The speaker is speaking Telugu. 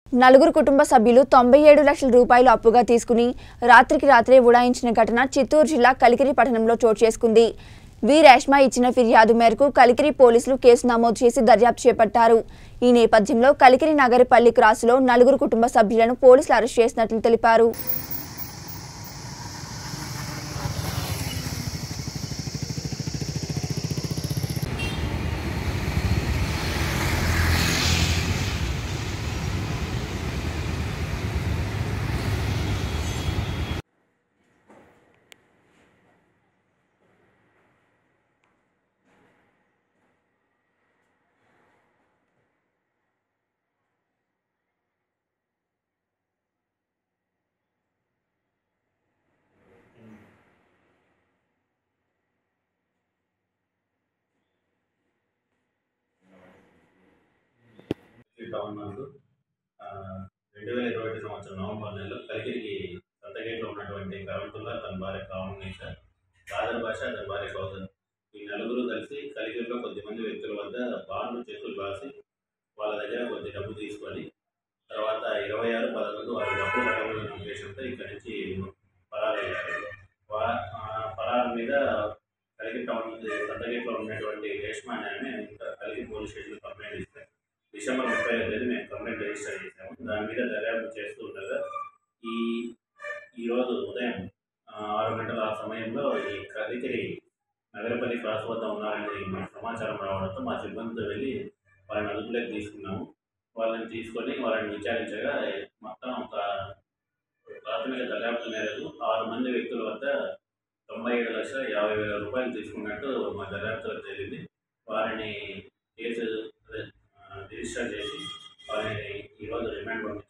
నలుగురు కుటుంబ సభ్యులు తొంభై ఏడు లక్షల రూపాయలు అప్పుగా తీసుకుని రాత్రికి రాత్రే ఉడాయించిన ఘటన చిత్తూరు జిల్లా కలికిరి పట్టణంలో చోటు చేసుకుంది వి రేష్మా ఇచ్చిన ఫిర్యాదు మేరకు కలికిరి పోలీసులు కేసు నమోదు చేసి దర్యాప్తు చేపట్టారు ఈ నేపథ్యంలో కలికిరి నగరపల్లి క్రాసులో నలుగురు కుటుంబ సభ్యులను పోలీసులు అరెస్ట్ చేసినట్లు తెలిపారు టౌన్ నందు రెండు వేల ఇరవై ఒకటి సంవత్సరం నవంబర్ నెలలో కలిగిరికి సత్తగేట్లో ఉన్నటువంటి కరంతుల్లా తన భార్య కామనేశ్వర్ రాధర్ భాష తన భార్య కౌసర్ ఈ నలుగురు కలిసి కలిగిరిలో కొద్దిమంది వ్యక్తుల వద్ద బాండ్లు చెక్కులు రాసి వాళ్ళ దగ్గర కొద్ది డబ్బు తీసుకొని తర్వాత ఇరవై ఆరు పదకొండు వారు డబ్బు కట్టబడిన ఉద్దేశంతో ఇక్కడి నుంచి పరారయ్యారు వా ఆ పరారు మీద కలిగి టౌన్ సత్తగేట్లో ఉన్నటువంటి రేష్మా అనే ఆమె ఇంకా కలిగి పోలీస్ స్టేషన్లో కంప్లైంట్ ఇస్తారు డిసెంబర్ ముప్పై తేదీ మేము కంప్లైంట్ రిజిస్టర్ చేసాము దాని మీద దర్యాప్తు చేస్తూ ఉండగా ఈ ఈరోజు ఉదయం ఆ, ఆరు గంటల ఆ సమయంలో ఈ కలికిరి నగరపల్లి క్రాస్ వద్ద ఉన్నారని మాకు సమాచారం రావడంతో మా సిబ్బందితో వెళ్ళి వాళ్ళని అదుపులోకి తీసుకున్నాము వాళ్ళని తీసుకొని వాళ్ళని విచారించగా మొత్తం ఒక ప్రాథమిక దర్యాప్తు మేరకు ఆరు మంది వ్యక్తుల వద్ద తొంభై ఏడు లక్షల యాభై వేల రూపాయలు తీసుకున్నట్టు మా దర్యాప్తులో తేలింది వారిని కేసు అదే, ఆ, రిజిస్టర్ చేసి వారిని ఈరోజు రిమాండ్ పంపించారు